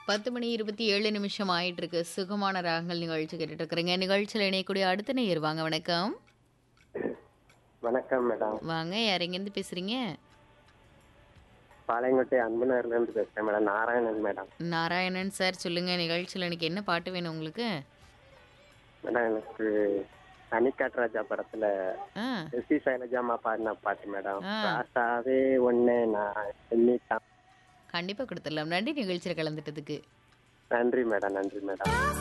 பத்து மணி இருபத்தி ஏழு நிமிஷம் ஆயிட்டு இருக்கு சுகமான ராகங்கள் நிகழ்ச்சி கேட்டுட்டு இருக்கிறீங்க நிகழ்ச்சியில் இணையக்கூடிய அடுத்த நேயர் வாங்க வணக்கம் வணக்கம் மேடம் வாங்க யார் எங்கேருந்து பேசுறீங்க பாளையங்கோட்டை அன்புநகர்ல இருந்து பேசுறேன் madam Narayanan madam Narayanan sir சொல்லுங்க நிகழ்ச்சியில் எனக்கு என்ன பாட்டு வேணும் உங்களுக்கு மேடம் எனக்கு தனிக்காட்ராஜா படத்துல ஆ எஸ்பி சைலஜாமா பாடின பாட்டு மேடம் ஆ. ராசாவே ஒண்ணு நான் எண்ணிட்டான் கண்டிப்பாக கொடுத்துடலாம் நன்றி நிகழ்ச்சியில் கலந்துட்டதுக்கு நன்றி மேடம் நன்றி மேடம்